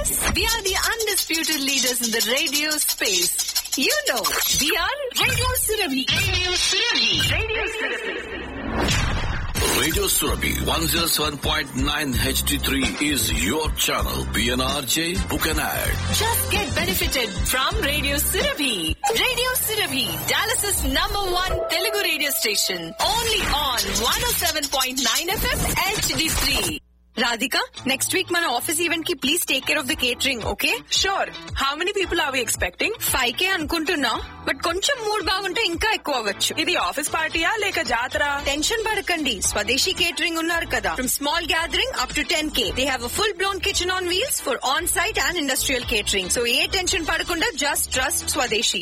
Yes, we are the undisputed leaders in the radio space. You know, we are Radio Surabhi. Radio Surabhi. Radio Surabhi. Radio Surabhi 107.9 HD3 is your channel. PNRJ, book an ad. Just get benefited from Radio Surabhi. Radio Surabhi, Dallas's number one Telugu radio station. Only on 107.9 FM HD3. Radhika, next week మన office event కి please take care of the catering okay sure how many people are we expecting five K అనుకుంటున్నా but కొంచెం mood బాగుంటే ఇంకా ఎక్కువ అవ్వచ్చు ఇది office పార్టీయా లేక జాతర టెన్షన్ పడకండి స్వదేశీ కేటరింగ్ ఉన్నారు కదా from small gathering up to ten K they have full blown kitchen on wheels for on site and industrial catering so ఏ టెన్షన్ పడకుండా జస్ట్ ట్రస్ట్ స్వదేశీ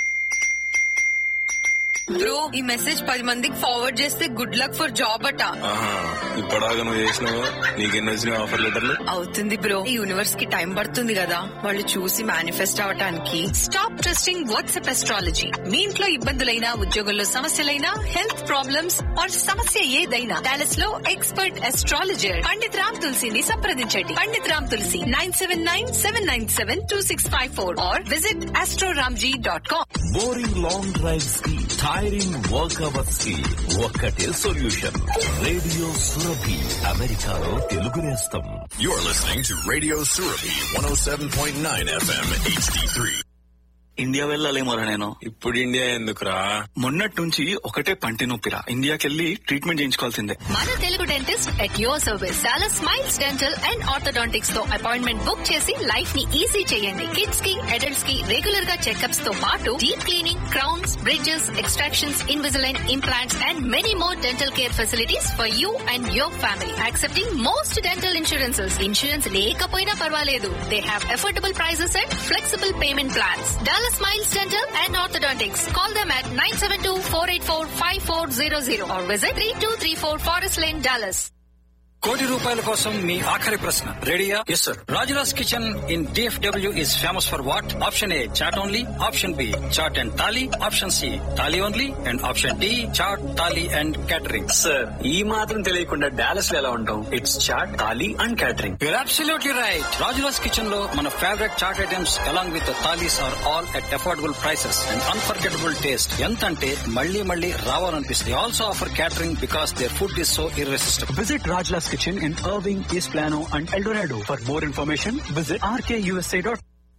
బ్రో ఈ మెసేజ్ పది మందికి ఫార్వర్డ్ చేస్తే గుడ్ లక్ ఫర్ జాబ్ అట ఆహా ఇప్పటిదాకా నువ్వు చేసినావు నీకెన్ని వచ్చినాయి ఆఫర్ లెటర్లు అవుతుంది బ్రో ఈ యూనివర్స్ కి టైం పడుతుంది కదా వాళ్ళు చూసి మేనిఫెస్ట్ అవటానికి స్టాప్ ట్రస్టింగ్ వాట్సాప్ ఎస్ట్రాలజీ మీ ఇంట్లో ఇబ్బందులైనా ఉద్యోగంలో సమస్యలైనా హెల్త్ ప్రాబ్లమ్స్ ఆర్ సమస్య ఏదైనా డాలస్ లో ఎక్స్పర్ట్ ఎస్ట్రాలజర్ పండిత్ రామ్ తులసిని సంప్రదించండి Pandit Ram Tulasi nine seven nine seven nine seven two six five four or visit astroramji dot com boring long drives కి టైరింగ్ వర్క్ అవర్స్ కి ఒక్కటే సొల్యూషన్ రేడియో సురభి అమెరికాలో తెలుగు నేస్తం You're listening to Radio Surabhi 107.9 FM HD3. India వెళ్ళాలేమోరా నేను ఇప్పుడు India ఎందుకురా మొన్నటి నుంచి ఒకటే పంటి నొప్పిరా ఇండియాకెళ్ళి ట్రీట్మెంట్ చేయించుకోవాల్సిందే మన Telugu dentist at your service చాలా స్మైల్స్ డెంటల్ అండ్ ఆర్థోడాంటిక్స్ తో అపాయింట్మెంట్ బుక్ చేసి లైఫ్ ని ఈజీ చేయండి కిడ్స్ కి అడల్ట్స్ కి రెగ్యులర్ గా చెకప్స్ తో పాటు deep cleaning crowns bridges extractions Invisalign implants and many more dental care facilities for you and your family accepting most dental insurances insurance లేకపోయినా పర్వాలేదు they have affordable prices and flexible payment plans dollar smiles dental and orthodontics call them at nine seven two four eight four five four zero zero or visit three two three four forest lane Dallas కోటి రూపాయల కోసం మీ ఆఖరి ప్రశ్న రెడీయా yes sir Rajula's kitchen in DFW is famous for what option A chaat only option B chaat and thali option C thali only and option D chaat thali and catering sir ఈ మాత్రం తెలియకుండా డాలస్ లో ఎలా ఉంటాం it's chaat thali and catering you're absolutely right Rajula's kitchen లో మన favourite chaat items along with thalis are all at affordable prices and unforgettable taste ఎంత అంటే మళ్ళీ మళ్ళీ రావాలనిపిస్తుంది also offer catering because their food is so irresistible Visit Rajla's Kitchen in Irving, East Plano, and El Dorado. For more information, visit rkusa.com.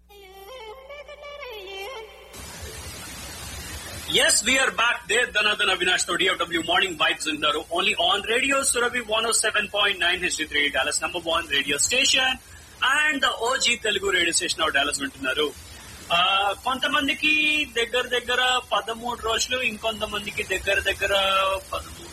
Yes we're back the Dhanadhana Avinash తో DFW morning vibes ఉంటారు only on radio Surabhi one O seven point nine హిస్టరీ three Dallas number one radio station and the OG Telugu radio station of Dallas వింటున్నారు ఆ, కొంతమందికి దగ్గర దగ్గర పదమూడు రోజులు ఇంకొంతమందికి దగ్గర దగ్గర పదమూడు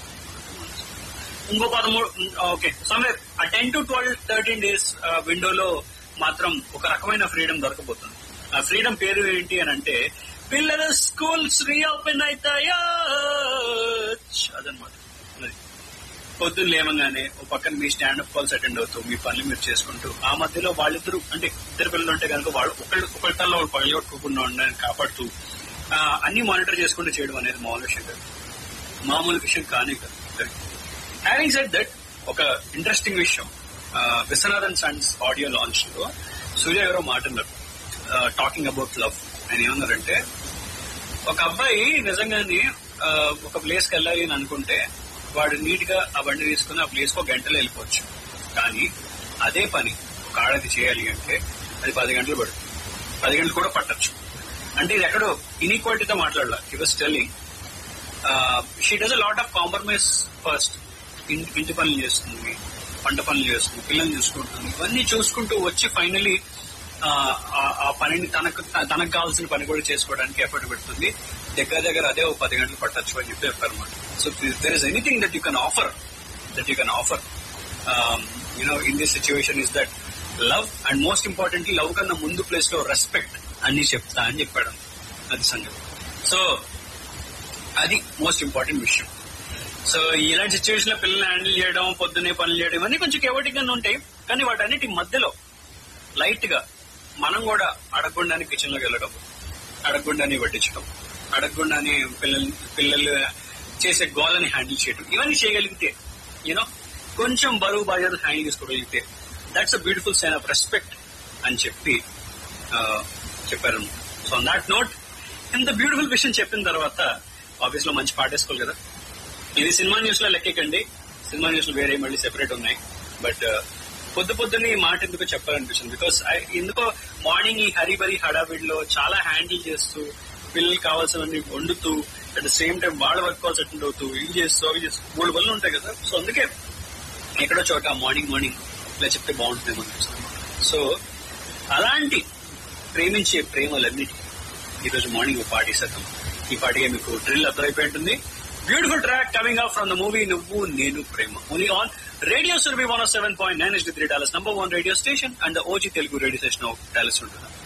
ఇంకో పదమూడు okay somewhere uh ten to twelve thirteen days విండోలో మాత్రం ఒక రకమైన ఫ్రీడమ్ దొరకబోతుంది ఆ ఫ్రీడమ్ పేరు ఏంటి అని అంటే పిల్లల స్కూల్స్ రీఓపెన్ అవుతాయా అదనమాట అది. పొద్దున్న లేవగానే ఒక పక్కన మీ స్టాండప్ కాల్స్ అటెండ్ అవుతూ మీ పనులు మీరు చేసుకుంటూ ఆ మధ్యలో వాళ్ళిద్దరు అంటే ఇద్దరు పిల్లలు ఉంటే కనుక వాళ్ళు ఒకళ్ళు ఒకళ్ళలో పళ్ళు కొట్టుకోకుండా ఉండడానికి కాపాడుతూ ఆ, అన్ని మానిటర్ చేసుకుంటూ చేయడం అనేది మామూలు విషయం కాదు మామూలు విషయం కానీ కాదు హ్యావింగ్ సెట్ దట్ ఒక ఇంట్రెస్టింగ్ విషయం ఆ, విశ్వనాథన్ సన్స్ ఆడియో లాంచ్ లో సూర్య గారు మాట్లాడారు టాకింగ్ అబౌట్ లవ్ ఆయన ఏమన్నారంటే ఒక అబ్బాయి నిజంగానే ఆ, ఒక ప్లేస్ కి వెళ్ళాలి అని అనుకుంటే వాడు నీట్ గా ఆ బండి తీసుకుని ఆ ప్లేస్ కు ఒక గంటలో వెళ్ళిపోవచ్చు కానీ అదే పని ఒక ఆడది చేయాలి అంటే అది పది గంటలు పడుతుంది పది గంటలు కూడా పట్టొచ్చు అంటే ఇది ఎక్కడో ఇన్ఈక్వాలిటీతో మాట్లాడాల he was telling she does a lot of compromise first ఇంటి పనులు చేస్తుంది పంట పనులు చేస్తుంది పిల్లల్ని చూసుకుంటుంది ఇవన్నీ చూసుకుంటూ వచ్చి ఫైనలీ ఆ పనిని తనకు తనకు కావాల్సిన పని కూడా చేసుకోవడానికి ఎఫర్ట్ పెడుతుంది దగ్గర దగ్గర అదే ఒక పది గంటలు పట్టచ్చు అని చెప్పి చెప్పారు అనమాట so there is anything that you can offer that you can offer you know in this situation is that love and most importantly love కన్నా ముందు ప్లేస్ లో రెస్పెక్ట్ అన్ని చెప్తా అని చెప్పాడు అది సంగతి సో అది మోస్ట్ ఇంపార్టెంట్ విషయం సో ఇలాంటి సిచ్యువేషన్ లో పిల్లల్ని హ్యాండిల్ చేయడం పొద్దునే పనులు చేయడం ఇవన్నీ కొంచెం కేవటిక్ గానే ఉంటాయి కానీ వాటన్నిటి మధ్యలో లైట్ గా మనం కూడా అడగకుండానే కిచెన్ లోకి వెళ్ళడం అడగకుండానే వడ్డించడం అడగకుండానే పిల్లలు పిల్లలు చేసే గోలని హ్యాండిల్ చేయడం ఇవన్నీ చేయగలిగితే యూనో కొంచెం బరువు బాధ్యత హ్యాండిల్ చేసుకోగలిగితే that's a beautiful sign of respect అని చెప్పి ఆ, చెప్పారు సో ఆన్ దాట్ నోట్ ఇంత బ్యూటిఫుల్ విషయం చెప్పిన తర్వాత ఆఫీస్ లో మంచి పాటేసుకోవాలి కదా ఇది సినిమా న్యూస్ లో లెక్కండి సినిమా న్యూస్ లో వేరే మళ్ళీ సెపరేట్ ఉన్నాయి బట్ పొద్దు పొద్దున్న ఈ మాట ఎందుకో చెప్పాలనిపిస్తుంది బికాస్ ఎందుకో మార్నింగ్ ఈ హరిబరి హడావిడిలో చాలా హ్యాండిల్ చేస్తూ పిల్లలు కావాల్సినవన్నీ వండుతూ అట్ ద సేమ్ టైం వాళ్ళ వర్క్ కాల్స్ అటెండ్ అవుతూ ఇవి చేస్తూ అవి చేస్తూ మూడు పనులు ఉంటాయి కదా సో అందుకే ఎక్కడో చోట మార్నింగ్ మార్నింగ్ ఇలా చెప్తే బాగుంటుంది అనిపిస్తుంది సో అలాంటి ప్రేమించే ప్రేమలన్నిటి ఈ రోజు మార్నింగ్ పార్టీ సత్తం ఈ పార్టీగా మీకు డ్రిల్ అర్థమైపోయి ఉంటుంది beautiful track coming up from the movie Nuvvu Nenu Prema only on radio Surabhi one seven point nine ఎస్ three Dallas number one radio station and OG Telugu radio station of Dallas ఉంటున్నారు